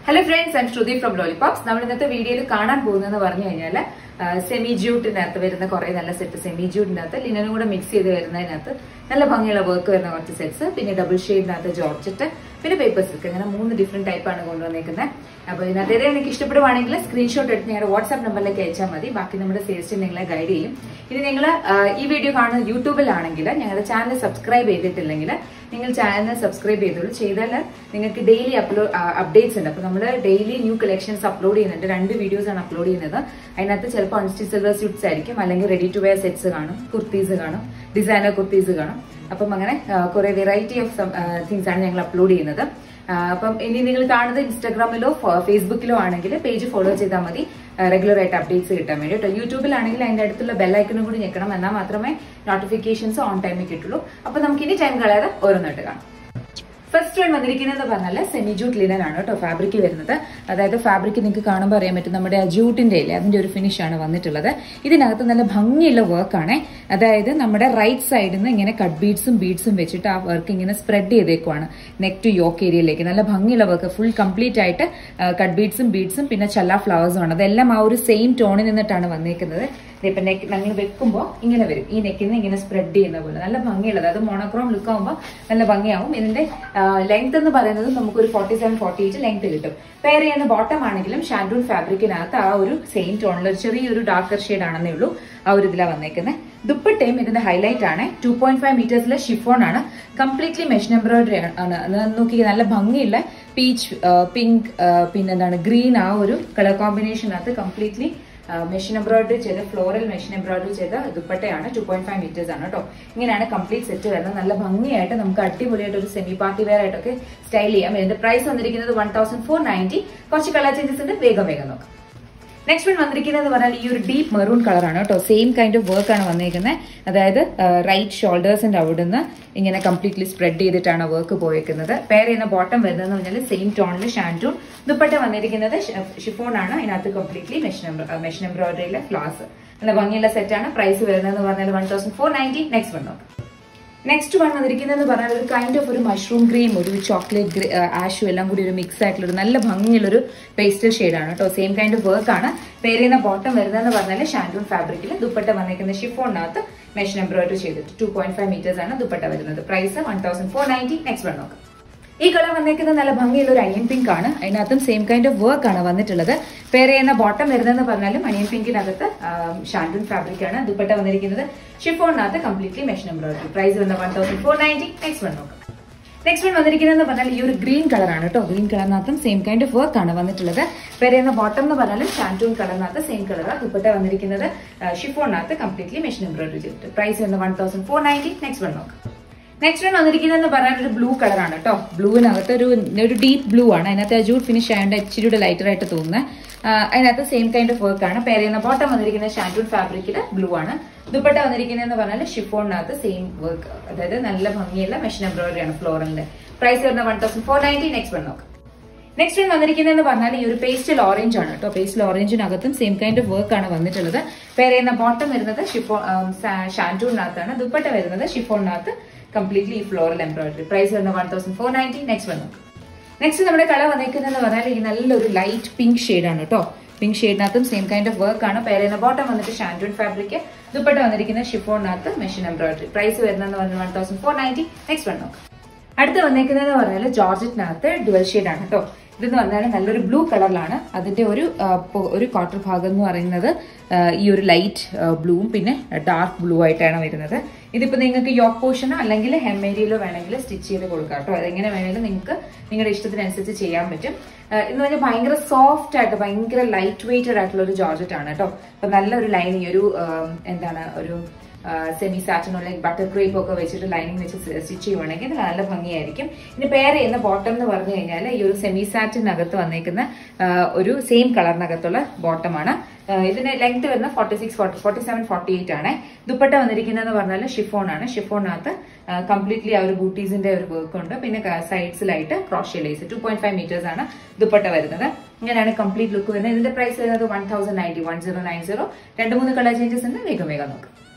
hello friends I'm Shruti from Lollipops നമ്മൾ ഇന്നത്തെ വീഡിയോയിൽ കാണാൻ പോകുന്നതെന്ന് പറഞ്ഞു കഴിഞ്ഞാൽ സെമി ജൂട്ടിനകത്ത് വരുന്ന കുറെ നല്ല സെറ്റ് സെമി ജൂട്ടിനകത്ത് ലിനനും കൂടെ മിക്സ് ചെയ്ത് വരുന്നതിനകത്ത് നല്ല ഭംഗിയുള്ള വർക്ക് വരുന്ന കുറച്ച് സെറ്റ്സ് പിന്നെ ഡബിൾ ഷെയ്ഡിനകത്ത് ജോർജറ്റ് പിന്നെ പേപ്പർ സിൽക്ക് അങ്ങനെ മൂന്ന് ഡിഫറെന്റ് ടൈപ്പാണ് കൊണ്ടുവന്നേക്കുന്നത് അപ്പോൾ ഇതിനകത്ത് ഏതെങ്കിലും എനിക്ക് ഇഷ്ടപ്പെടുവാണെങ്കിൽ സ്ക്രീൻഷോട്ട് എടുത്ത് ഞങ്ങളുടെ വാട്സ്ആപ്പ് നമ്പറിലേക്ക് അയച്ചാൽ മതി ബാക്കി നമ്മുടെ സെയിൽസ് ടീം നിങ്ങളെ ഗൈഡ് ചെയ്യും ഇനി നിങ്ങൾ ഈ വീഡിയോ കാണുന്ന യൂട്യൂബിലാണെങ്കിൽ ഞങ്ങളുടെ ചാനൽ സബ്സ്ക്രൈബ് ചെയ്തിട്ടില്ലെങ്കിൽ നിങ്ങൾ ചാനൽ സബ്സ്ക്രൈബ് ചെയ്തോളൂ ചെയ്താൽ നിങ്ങൾക്ക് ഡെയിലി അപ്ലോഡ് അപ്ഡേറ്റ്സ് ഉണ്ട് അപ്പോൾ നമ്മൾ ഡെയിലി ന്യൂ കളക്ഷൻസ് അപ്ലോഡ് ചെയ്യുന്നുണ്ട് രണ്ട് വീഡിയോസ് ആണ് അപ്ലോഡ് ചെയ്യുന്നത് അതിനകത്ത് ചിലപ്പോൾ അൺസ്റ്റിച്ച് സിൽവർ സ്യൂട്ട്സ് ആയിരിക്കും അല്ലെങ്കിൽ റെഡി ടു വെയർ സെറ്റ്സ് കാണും കുർത്തീസ് കാണും ഡിസൈനർ കുർത്തീസ് കാണും അപ്പം അങ്ങനെ കുറെ വെറൈറ്റി ഓഫ് തിങ്സ് ആണ് ഞങ്ങൾ അപ്ലോഡ് ചെയ്യുന്നത് അപ്പം ഇനി നിങ്ങൾ കാണുന്നത് ഇൻസ്റ്റാഗ്രാമിലോ ഫേസ്ബുക്കിലോ ആണെങ്കിൽ പേജ് ഫോളോ ചെയ്താൽ മതി റെഗുലർ ആയിട്ട് അപ്ഡേറ്റ്സ് കിട്ടാൻ വേണ്ടി കേട്ടോ യൂട്യൂബിലാണെങ്കിൽ അതിന്റെ അടുത്തുള്ള ബെല്ലൈക്കണും കൂടി ഞെക്കണം എന്നാൽ മാത്രമേ നോട്ടിഫിക്കേഷൻസ് ഓൺ ടൈമിൽ കിട്ടുള്ളൂ അപ്പൊ നമുക്ക് ഇനി ടൈം കളയാതെ ഓരോന്നായിട്ട് കാണാം ഫസ്റ്റ് വൺ വന്നിരിക്കുന്നത് പറഞ്ഞാൽ സെമി ജൂട്ട് ലിനൻ ആണ് കേട്ടോ ഫാബ്രിക് വരുന്നത് അതായത് ഫാബ്രിക് നിങ്ങൾക്ക് കാണുമ്പോൾ അറിയാൻ പറ്റും നമ്മുടെ ജൂട്ടിന്റെ ഇല്ലേ അതിന്റെ ഒരു ഫിനിഷ് ആണ് വന്നിട്ടുള്ളത് ഇതിനകത്ത് നല്ല ഭംഗിയുള്ള വർക്കാണ് അതായത് നമ്മുടെ റൈറ്റ് സൈഡിൽ നിന്ന് ഇങ്ങനെ കട്ട് ബീഡ്സും ബീഡ്സും വെച്ചിട്ട് ആ വർക്ക് ഇങ്ങനെ സ്പ്രെഡ് ചെയ്തേക്കുവാണ് നെക്ക് ടു യോക്ക് ഏരിയയിലേക്ക് നല്ല ഭംഗിയുള്ള വർക്ക് ഫുൾ കംപ്ലീറ്റ് ആയിട്ട് കട്ട് ബീഡ്സും ബീഡ്സും പിന്നെ ചല്ല ഫ്ലവേഴ്സും ആണ് അതെല്ലാം ആ ഒരു സെയിം ടോണിൽ നിന്നിട്ടാണ് വന്നേക്കുന്നത് ഇപ്പൊ നെക്ക് ഞങ്ങൾ വെക്കുമ്പോൾ ഇങ്ങനെ വരും ഈ നെക്കിൽ നിന്ന് ഇങ്ങനെ സ്പ്രെഡ് ചെയ്യുന്ന പോലെ നല്ല ഭംഗിയുള്ളത് അത് മോണോക്രോം ലുക്ക് ആകുമ്പോൾ നല്ല ഭംഗിയാവും ഇതിന്റെ ലെങ്ത് എന്ന് പറയുന്നത് നമുക്കൊരു forty seven forty eight length കിട്ടും പെയർ ചെയ്യുന്ന ബോട്ടം ആണെങ്കിലും ഷാൻഡൂൺ ഫാബ്രിക്കിനകത്ത് ആ ഒരു സെയിം ടോണിൽ ഒരു ചെറിയൊരു ഡാർക്കർ ഷെയ്ഡ് ആണെന്നേ ഉള്ളൂ ആ ഒരു ഇതിലാണ് വന്നേക്കുന്നത് ദുപ്പട്ടയും ഇതിന്റെ ഹൈലൈറ്റ് ആണ് ടു പോയിന്റ് ഫൈവ് മീറ്റേഴ്സിലെ ഷിഫോൺ ആണ് കംപ്ലീറ്റ്ലി മെഷീൻ എംബ്രോയിഡറി ആണ് നോക്കി നല്ല ഭംഗിയുള്ള പീച്ച് പിങ്ക് പിന്നെന്താണ് ഗ്രീൻ ആ ഒരു കളർ കോമ്പിനേഷനകത്ത് കംപ്ലീറ്റ്ലി മെഷീൻ എംബ്രോയിഡറി ചെയ്ത ഫ്ലോറൽ മെഷീൻ എംബ്രോയിഡറി ചെയ്ത ദുപ്പട്ടയാണ് ടു പോയിന്റ് ഫൈവ് മീറ്റേഴ്സ് ആണ് കേട്ടോ ഇങ്ങനെയാണ് കംപ്ലീറ്റ് സെറ്റ് വരുന്നത് നല്ല ഭംഗിയായിട്ട് നമുക്ക് അടിപൊളിയായിട്ട് ഒരു സെമി പാർട്ടി വെയർ ആയിട്ടൊക്കെ സ്റ്റൈൽ ചെയ്യാം ഇതിന്റെ പ്രൈസ് വന്നിരിക്കുന്നത് വൺ തൗസൻഡ് ഫോർ നയൻറ്റി കുറച്ച് കളർ ചേഞ്ചസ് ഉണ്ട് വേഗം വേഗം നോക്കാം നെക്സ്റ്റ് വൺ വന്നിരിക്കുന്നത് പറഞ്ഞാൽ ഈ ഒരു ഡീപ്പ് മെറൂൺ കളറാണ് കേട്ടോ സെയിം കൈൻഡ് ഓഫ് വർക്ക് ആണ് വന്നിരിക്കുന്നത് അതായത് റൈറ്റ് ഷോൾഡേഴ്സിന്റെ അവിടുന്ന് ഇങ്ങനെ കംപ്ലീറ്റ്ലി സ്പ്രെഡ് ചെയ്തിട്ടാണ് വർക്ക് പോയേക്കുന്നത് പെയർ ചെയ്യുന്ന ബോട്ടം വരുന്നതെന്ന് പറഞ്ഞാൽ സെയിം ടോണിൽ ഷാൻറ്റൂൺ ദുപ്പട്ട വന്നിരിക്കുന്നത് ഷിഫോൺ ആണ് അതിനകത്ത് കംപ്ലീറ്റ്ലി മെഷീൻ മെഷീൻ എംബ്രോയിഡറിയിലെ ഫ്ലാസ് നല്ല ഭംഗിയുള്ള സെറ്റാണ് പ്രൈസ് വരുന്നതെന്ന് പറഞ്ഞാൽ one thousand four ninety next one നോക്കാം നെക്സ്റ്റ് വൺ വന്നിരിക്കുന്നത് പറഞ്ഞാൽ ഒരു കൈൻഡ് ഓഫ് ഒരു മഷ്റൂം ക്രീം ഒരു ചോക്ലേറ്റ് ആഷും എല്ലാം കൂടി ഒരു മിക്സ് ആയിട്ടുള്ള ഒരു നല്ല ഭംഗിയുള്ളൊരു പേസ്റ്റൽ ഷെയ്ഡാണ് കേട്ടോ സെയിം കൈൻഡ് ഓഫ് വർക്ക് ആണ് പേരുന്ന ബോട്ടം വരുന്നതെന്ന് പറഞ്ഞാൽ ഷാൻഡൂൺ ഫാബ്രിക്കിൽ ദുപ്പട്ട വന്നിരിക്കുന്ന ഷിഫോണിനകത്ത് മെഷീൻ എംബ്രോയിഡറി ചെയ്തിട്ട് ടു പോയിന്റ് ഫൈവ് മീറ്റേഴ്സ് ആണ് ദുപ്പട്ട വരുന്നത് price one thousand four ninety next one നോക്കാം ഈ കളർ വന്നേക്കുന്നത് നല്ല ഭംഗിയുള്ള ഒരു അനിയൻ പിങ്ക് ആണ് അതിനകത്തും സെയിം കൈൻഡ് ഓഫ് വർക്ക് ആണ് വന്നിട്ടുള്ളത് പേര് ചെയ്യുന്ന ബോട്ടം വരുന്നതെന്ന് പറഞ്ഞാലും അനിയൻ പിങ്കിനകത്ത് ഷാൻഡൂൺ ഫാബ്രിക് ആണ് ദുപ്പട്ട വന്നിരിക്കുന്നത് ഷിഫോണിനകത്ത് കംപ്ലീറ്റ്ലി മെഷീൻ എംബ്രോയിഡറി പ്രൈസ് വന്ന one thousand four ninety next one നോക്കാം നെക്സ്റ്റ് വൺ വന്നിരിക്കുന്നത് പറഞ്ഞാൽ ഈ ഒരു ഗ്രീൻ കളറാണ് കേട്ടോ ഗ്രീൻ കളറിനകത്തും സെയിം കൈൻഡ് ഓഫ് വർക്ക് ആണ് വന്നിട്ടുള്ളത് പേരുന്ന ബോട്ടം എന്ന് പറഞ്ഞാൽ ഷാൻറ്റൂൺ കളറിനകത്ത് സെയിം കളർ ദുപ്പട്ട വന്നിരിക്കുന്നത് ഷിഫോണിനകത്ത് കംപ്ലീറ്റ്ലി മെഷീൻ എംബ്രോയിഡറി ചെയ്തിട്ട് പ്രൈസ് വരുന്ന one thousand four ninety next one നോക്കാം നെക്സ്റ്റ് വൺ വന്നിരിക്കുന്നതെന്ന് പറഞ്ഞാൽ ഒരു ബ്ലൂ കളറാണ് കേട്ടോ ബ്ലൂവിനകത്ത് ഒരു ഒരു ഡീപ്പ് ബ്ലൂ ആണ് അതിനകത്ത് അജൂട്ട് ഫിനിഷ് ആയതുകൊണ്ട് ഇച്ചിരി ലൈറ്റർ ആയിട്ട് തോന്നുന്നത് അതിനകത്ത് സെയിം കൈൻഡ് ഓഫ് വർക്ക് ആണ് പേര് ചെയ്യുന്ന ബോട്ടം വന്നിരിക്കുന്നത് ഷാൻറ്റൂൺ ഫാബ്രിക്കിൽ ബ്ലൂ ആണ് ദുപ്പട്ട വന്നിരിക്കുന്നതെന്ന് പറഞ്ഞാൽ ഷിഫോണിനകത്ത് സെയിം വർക്ക് അതായത് നല്ല ഭംഗിയുള്ള മെഷീൻ എംബ്രോയിഡറി ആണ് ഫ്ലോറിന്റെ പ്രൈസ് വരുന്ന one thousand four ninety next one നോക്കാം നെക്സ്റ്റ് വൺ വന്നിരിക്കുന്നതെന്ന് പറഞ്ഞാൽ ഈ ഒരു പേസ്റ്റൽ ഓറഞ്ച് ആണ് കേട്ടോ പേസ്റ്റൽ ഓറഞ്ചിനകത്തും സെയിം കൈൻഡ് ഓഫ് വർക്ക് ആണ് വന്നിട്ടുള്ളത് പേര് ചെയ്യുന്ന ബോട്ടം വരുന്നത് ഷിഫോ ഷാൻറ്റൂണിനകത്താണ് ദുപ്പട്ട വരുന്നത് ഷിഫോണിനകത്ത് കംപ്ലീറ്റ്ലി ഈ ഫ്ലോറൽ എംബ്രോയിഡറി പ്രൈസ് വരുന്ന one thousand four ninety next one നോക്കാം നെക്സ്റ്റ് നമ്മുടെ കളർ വന്നിരിക്കുന്നതെന്ന് പറഞ്ഞാൽ ഈ നല്ലൊരു ലൈറ്റ് പിങ്ക് ഷെയ്ഡാണ് കേട്ടോ പിങ്ക് ഷെയ്ഡിനകത്തും സെയിം കൈൻഡ് ഓഫ് വർക്ക് ആണ് പേര് ചെയ്യുന്ന ബോട്ടം വന്നിട്ട് ഷാൻഡൂൺ ഫാബ്രിക് ദുപ്പട്ട വന്നിരിക്കുന്ന ഷിഫോണിനകത്ത് മെഷീൻ എംബ്രോയിഡറി പ്രൈസ് വരുന്നതെന്ന് പറഞ്ഞാൽ one thousand four ninety next one നോക്കാം അടുത്ത് വന്നേക്കുന്നത് പറഞ്ഞാൽ ജോർജറ്റിനകത്ത് ഡുവൽ ഷെയ്ഡ് ആണ് കേട്ടോ ഇതെന്ന് പറഞ്ഞാൽ നല്ലൊരു ബ്ലൂ കളറിലാണ് അതിന്റെ ഒരു ഒരു ക്വാർട്ടർ ഭാഗം എന്ന് പറയുന്നത് ഈ ഒരു ലൈറ്റ് ബ്ലൂവും പിന്നെ ഡാർക്ക് ബ്ലൂ ആയിട്ടാണ് വരുന്നത് ഇതിപ്പോ നിങ്ങൾക്ക് യോക്ക് പോർഷനോ അല്ലെങ്കിൽ ഹെം ഏരിയയിലോ വേണമെങ്കിൽ സ്റ്റിച്ച് ചെയ്ത് കൊടുക്കാം കേട്ടോ അതെങ്ങനെ വേണമെങ്കിലും നിങ്ങൾക്ക് നിങ്ങളുടെ ഇഷ്ടത്തിനനുസരിച്ച് ചെയ്യാൻ പറ്റും എന്ന് പറഞ്ഞാൽ ഭയങ്കര സോഫ്റ്റ് ആയിട്ട് ഭയങ്കര ലൈറ്റ് വെയിറ്റഡ് ആയിട്ടുള്ള ഒരു ജോർജറ്റ് ആണ് കേട്ടോ അപ്പൊ നല്ലൊരു ലൈനിങ് ഒരു എന്താണ് ഒരു സെമി സാറ്റനോ അല്ലെങ്കിൽ ബട്ടർ ക്രേപ്പ് ഒക്കെ വെച്ചിട്ട് ലൈനിങ് വെച്ച് സ്റ്റിച്ച് ചെയ്യുവാണെങ്കിൽ നല്ല ഭംഗിയായിരിക്കും ഇനി പെയർ ചെയ്യുന്ന ബോട്ടം എന്ന് പറഞ്ഞു കഴിഞ്ഞാൽ ഈ ഒരു സെമി സാറ്റിനകത്ത് വന്നേക്കുന്ന ഒരു സെയിം കളറിനകത്തുള്ള ബോട്ടമാണ് ഇതിന് ലെങ്ത് വരുന്ന forty six forty forty seven forty eight ആണ് ദുപ്പട്ട വന്നിരിക്കുന്നതെന്ന് പറഞ്ഞാൽ ഷിഫോൺ ആണ് ഷിഫോണിനകത്ത് കംപ്ലീറ്റ്ലി ആ ഒരു ബൂട്ടീസിന്റെ ഒരു വർക്ക് ഉണ്ട് പിന്നെ സൈഡ്സിലായിട്ട് crochet lace two point five metres ആണ് ദുപ്പട്ട വരുന്നത് ഇങ്ങനെയാണ് കംപ്ലീറ്റ് ലുക്ക് വരുന്നത് ഇതിന്റെ പ്രൈസ് വരുന്നത് one thousand ninety one zero nine zero രണ്ട് മൂന്ന് കളർ ചേഞ്ചസ് ഉണ്ട് വേഗം വേഗം നോക്കാം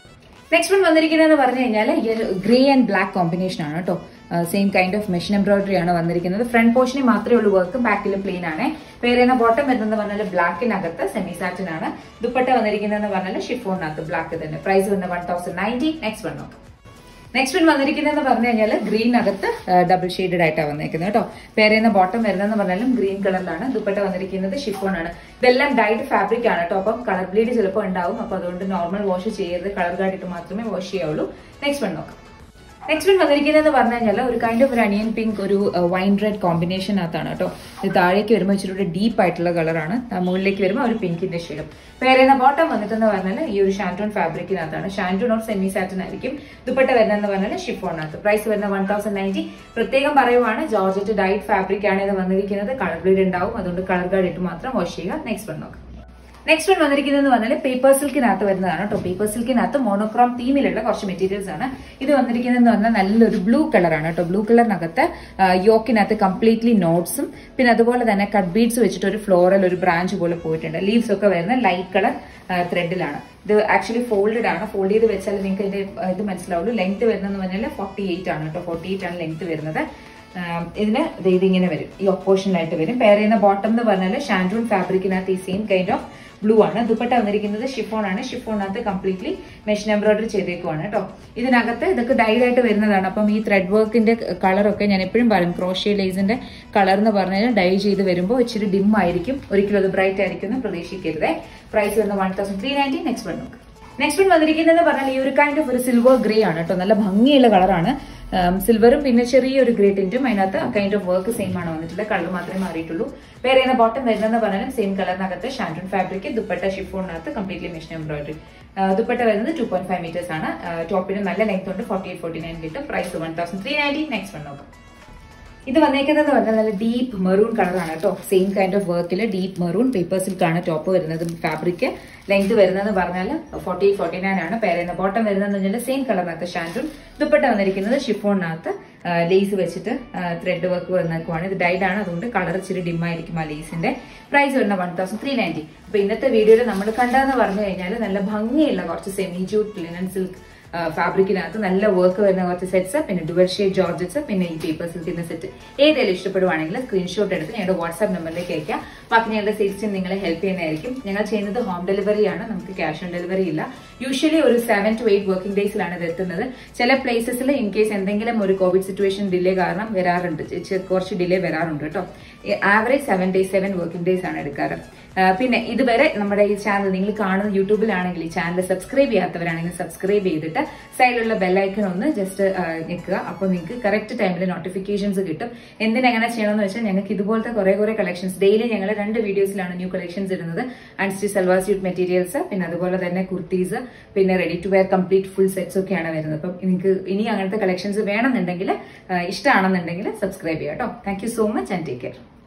നെക്സ്റ്റ് വൺ വന്നിരിക്കുന്നത് പറഞ്ഞു കഴിഞ്ഞാൽ ഗ്രേ ആൻഡ് ബ്ലാക്ക് കോമ്പിനേഷൻ ആണ് കേട്ടോ same kind of machine embroidery ആണ് വന്നിരിക്കുന്നത് ഫ്രണ്ട് പോർഷനിൽ മാത്രമേ ഉള്ളൂ വർക്ക് ബാക്കിലും പ്ലെയിൻ ആണ് വേറെ ബോട്ടം വരുന്നത് പറഞ്ഞാൽ ബ്ലാക്കിനകത്ത് സെമി സാറ്റിൻ ആണ് ദുപ്പട്ട വന്നിരിക്കുന്നതെന്ന് പറഞ്ഞാൽ ഷിഫോണിനകത്ത് ബ്ലാക്ക് തന്നെ പ്രൈസ് വരുന്നത് one thousand ninety next one നോക്കാം നെക്സ്റ്റ് വൺ വന്നിരിക്കുന്നതെന്ന് പറഞ്ഞു കഴിഞ്ഞാൽ ഗ്രീൻ അകത്ത് ഡബിൾ ഷെയ്ഡഡ് ആയിട്ടാണ് വന്നിരിക്കുന്നത് കേട്ടോ പേരെന്ന ബോട്ടം വരുന്നതെന്ന് പറഞ്ഞാലും ഗ്രീൻ കളറിലാണ് ദുപ്പട്ട വന്നിരിക്കുന്നത് ഷിഫോൺ ആണ് ഇതെല്ലാം ഡൈഡ് ഫാബ്രിക് ആണ് കേട്ടോ അപ്പം കളർ ബ്ലീഡ് ചിലപ്പോൾ ഉണ്ടാവും അപ്പൊ അതുകൊണ്ട് നോർമൽ വാഷ് ചെയ്യരുത് കളർ കാർഡിട്ട് മാത്രമേ വാഷ് ചെയ്യാവുള്ളൂ നെക്സ്റ്റ് വൺ നോക്കാം നെക്സ്റ്റ് വൺ വന്നിരിക്കുന്നതെന്ന് പറഞ്ഞു കഴിഞ്ഞാൽ ഒരു കൈൻഡ് ഓഫ് ഒരു അണിയൻ പിങ്ക് ഒരു വൈൻ റെഡ് കോമ്പിനേഷനകത്താണ് കേട്ടോ ഇത് താഴേക്ക് വരുമ്പോൾ ഇച്ചിരി ഡീപ്പ് ആയിട്ടുള്ള കളറാണ് മുകളിലേക്ക് വരുമ്പോൾ ഒരു പിങ്കിന്റെ ഷെയ്ഡും പേരെന്ന ബോട്ടം വന്നിട്ടെന്ന് പറഞ്ഞാൽ ഈ ഒരു ഷാൻറ്റോൺ ഫാബ്രിക്കിനകത്താണ് ഷാൻറ്റോൺ ഓർ സെമി സാറ്റിൻ ആയിരിക്കും ദുപ്പട്ട വരുന്നതെന്ന് പറഞ്ഞാൽ ഷിഫോണിനകത്ത് പ്രൈസ് വരുന്ന വൺ തൗസൻഡ് നയൻറ്റി പ്രത്യേകം പറയുവാണ് ജോർജറ്റ് ഡൈറ്റ് ഫാബ്രിക് ആണ് ഇത് വന്നിരിക്കുന്നത് കളർ ബ്ലീഡ് ഉണ്ടാവും അതുകൊണ്ട് കളർ ഗാർഡ് ഇട്ട് മാത്രം വാഷ് ചെയ്യുക നെക്സ്റ്റ് വൺ നോക്കാം നെക്സ്റ്റ് വൺ വന്നിരിക്കുന്നത് പറഞ്ഞാൽ പേപ്പർ സിൽക്കിനകത്ത് വരുന്നതാണ് കേട്ടോ പേപ്പർ സിൽക്കിനകത്ത് മോണോക്രോം തീമിലുള്ള കുറച്ച് മെറ്റീരിയൽസ് ആണ് ഇത് വന്നിരിക്കുന്നത് പറഞ്ഞാൽ നല്ലൊരു ബ്ലൂ കളറാണ് കേട്ടോ ബ്ലൂ കളറിനകത്ത് യോക്കിനകത്ത് കംപ്ലീറ്റ്ലി നോട്ട്സും പിന്നെ അതുപോലെ തന്നെ കട്ട് ബീഡ്സ് വെച്ചിട്ട് ഒരു ഫ്ലോറൽ ഒരു ബ്രാഞ്ച് പോലെ പോയിട്ടുണ്ട് ലീവ്സ് ഒക്കെ വരുന്ന ലൈറ്റ് കളർ ത്രെഡിലാണ് ഇത് ആക്ച്വലി ഫോൾഡഡ് ആണ് ഫോൾഡ് ചെയ്ത് വെച്ചാൽ നിങ്ങൾക്ക് ഇതിന്റെ ഇത് മനസ്സിലാവുള്ളൂ ലെങ്ത് വരുന്നതെന്ന് പറഞ്ഞാൽ ഫോർട്ടി എയ്റ്റ് ആണ് കേട്ടോ ഫോർട്ടി എയ്റ്റ് ആണ് ലെങ്ത് വരുന്നത് ഇതിന് ഇതിങ്ങനെ വരും ഈ ഒപ്പോഷനിലായിട്ട് വരും പെയർ ചെയ്യുന്ന ബോട്ടം എന്ന് പറഞ്ഞാൽ ഷാൻഡൂൺ ഫാബ്രിക്കിനകത്ത് ഈ സെയിം കൈൻഡ് ഓഫ് ബ്ലൂ ആണ് ദുപ്പട്ട വന്നിരിക്കുന്നത് ഷിഫോൺ ആണ് ഷിഫോണിനകത്ത് കംപ്ലീറ്റ്ലി മെഷീൻ എംബ്രോയിഡറി ചെയ്തേക്കുവാണ് കേട്ടോ ഇതിനകത്ത് ഇതൊക്കെ ഡൈഡ് ആയിട്ട് വരുന്നതാണ് അപ്പം ഈ ത്രെഡ് വർക്കിന്റെ കളറൊക്കെ ഞാൻ എപ്പോഴും പറയും ക്രോഷ്യ ലേസിന്റെ കളർ എന്ന് പറഞ്ഞാൽ ഡൈ ചെയ്ത് വരുമ്പോൾ ഇച്ചിരി ഡിം ആയിരിക്കും ഒരിക്കലും അത് ബ്രൈറ്റ് ആയിരിക്കും എന്ന് പ്രതീക്ഷിക്കരുത് പ്രൈസ് വരുന്ന one thousand three ninety next one നോക്ക് നെക്സ്റ്റ് വൺ വന്നിരിക്കുന്നത് പറഞ്ഞാൽ ഈ ഒരു കൈൻഡ് ഓഫ് ഒരു സിൽവർ ഗ്രേ ആണ് കേട്ടോ നല്ല ഭംഗിയുള്ള കളറാണ് സിൽവറും പിന്നെ ചെറിയൊരു ഗ്രേ ടിന്റും അതിനകത്ത് കൈൻഡ് ഓഫ് വർക്ക് സെയിം ആണ് വന്നിട്ടുള്ളത് കളർ മാത്രമേ മാറിയിട്ടുള്ളൂ വേറെ ചെയ്യുന്ന ബോട്ടം വരുന്നതെന്ന് പറഞ്ഞാലും സെയിം കളറിനകത്ത് ഷാൻഡൂൺ ഫാബ്രിക് ദുപ്പട്ട ഷിഫോണിനകത്ത് കംപ്ലീറ്റ്ലി മെഷീൻ എംബ്രോയിഡറി ദുപ്പട്ട വരുന്നത് ടു പോയിന്റ് ഫൈവ് മീറ്റേഴ്സ് ആണ് ടോപ്പിന് നല്ല ലെങ്ത് ഉണ്ട് ഫോർട്ടി എയ്റ്റ് ഫോർട്ടി നയൻ കിട്ടും price one thousand three ninety next one നോക്കാം ഇത് വന്നേക്കുന്നത് പറഞ്ഞാൽ നല്ല ഡീപ്പ് മെറൂൺ കളറാണ് കേട്ടോ സെയിം കൈൻഡ് ഓഫ് വർക്കിൽ ഡീപ്പ് മെറൂൺ പേപ്പർ സിൽക്കാണ് ടോപ്പ് വരുന്നത് ഫാബ്രിക് ലെങ്ത് വരുന്നത് പറഞ്ഞാൽ ഫോർട്ടി ഫോർട്ടി നയൻ ആണ് പേരുന്ന ബോട്ടം വരുന്നത് പറഞ്ഞാൽ സെയിം കളറിനകത്ത് ഷാൻഡും ദുപ്പട്ട വന്നിരിക്കുന്നത് ഷിഫോണിനകത്ത് ലേസ് വെച്ചിട്ട് ത്രെഡ് വർക്ക് വന്നേക്കുവാണ് ഇത് ഡൈഡ് ആണ് അതുകൊണ്ട് കളർ ഇച്ചിരി ഡിം ആയിരിക്കും ആ ലേസിന്റെ പ്രൈസ് വരുന്ന വൺ തൗസൻഡ് ത്രീ നയൻറ്റി അപ്പൊ ഇന്നത്തെ വീഡിയോയിൽ നമ്മൾ കണ്ടതെന്ന് പറഞ്ഞു കഴിഞ്ഞാൽ നല്ല ഭംഗിയുള്ള കുറച്ച് സെമി ജൂട്ട് ലിനൻ സിൽക്ക് ഫാബ്രിക്കിനകത്ത് നല്ല വർക്ക് വരുന്ന കുറച്ച് സെറ്റ്സ് പിന്നെ ഡുവൽ ഷെയ്ഡ് ജോർജറ്റ്സ് പിന്നെ ഈ പേപ്പർ സിൽക്കിന്റെ സെറ്റ് ഏതെങ്കിലും ഇഷ്ടപ്പെടുവാണെങ്കിൽ സ്ക്രീൻഷോട്ട് എടുത്ത് ഞങ്ങളുടെ വാട്സ്ആപ്പ് നമ്പറിലേക്ക് അയക്കാം ബാക്കി ഞങ്ങളുടെ സെയിൽസ് ടീം നിങ്ങളെ ഹെൽപ്പ് ചെയ്യുന്നതായിരിക്കും ഞങ്ങൾ ചെയ്യുന്നത് ഹോം ഡെലിവറി ആണ് നമുക്ക് ക്യാഷ് ഓൺ ഡെലിവറി ഇല്ല യൂഷ്വലി ഒരു സെവൻ ടു എയ്റ്റ് വർക്കിംഗ് ഡേയ്സിലാണ് ഇത് എത്തുന്നത് ചില പ്ലേസസിൽ ഇൻ കേസ് എന്തെങ്കിലും ഒരു കോവിഡ് സിറ്റുവേഷൻ ഡിലേ കാരണം വരാറുണ്ട് കുറച്ച് ഡിലേ വരാറുണ്ട് കേട്ടോ average seven days seven working days ആണ് എടുക്കാറ് പിന്നെ ഇതുവരെ നമ്മുടെ ഈ ചാനൽ നിങ്ങൾ കാണുന്ന യൂട്യൂബിലാണെങ്കിൽ ഈ ചാനൽ സബ്സ്ക്രൈബ് ചെയ്യാത്തവരാണെങ്കിൽ സബ്സ്ക്രൈബ് ചെയ്തിട്ട് സൈഡിലുള്ള ബെല്ലൈക്കൺ ഒന്ന് ജസ്റ്റ് നിൽക്കുക അപ്പോൾ നിങ്ങൾക്ക് കറക്റ്റ് ടൈമിൽ നോട്ടിഫിക്കേഷൻസ് കിട്ടും എന്തിനെങ്ങനെ ചെയ്യണമെന്ന് വെച്ചാൽ ഞങ്ങൾക്ക് ഇതുപോലത്തെ കുറെ കുറെ കളക്ഷൻസ് ഡെയിലി ഞങ്ങൾ രണ്ട് വീഡിയോസിലാണ് ന്യൂ കളക്ഷൻസ് ഇടുന്നത് അൺസ്റ്റി സൽവാർ സ്യൂട്ട് മെറ്റീരിയൽസ് പിന്നെ അതുപോലെ തന്നെ കുർത്തീസ് പിന്നെ ready to wear complete full sets ഒക്കെയാണ് വരുന്നത് അപ്പം നിങ്ങൾക്ക് ഇനി അങ്ങനത്തെ കളക്ഷൻസ് വേണമെന്നുണ്ടെങ്കിൽ ഇഷ്ടമാണെന്നുണ്ടെങ്കിൽ സബ്സ്ക്രൈബ് ചെയ്യാം കേട്ടോ thank you so much and take care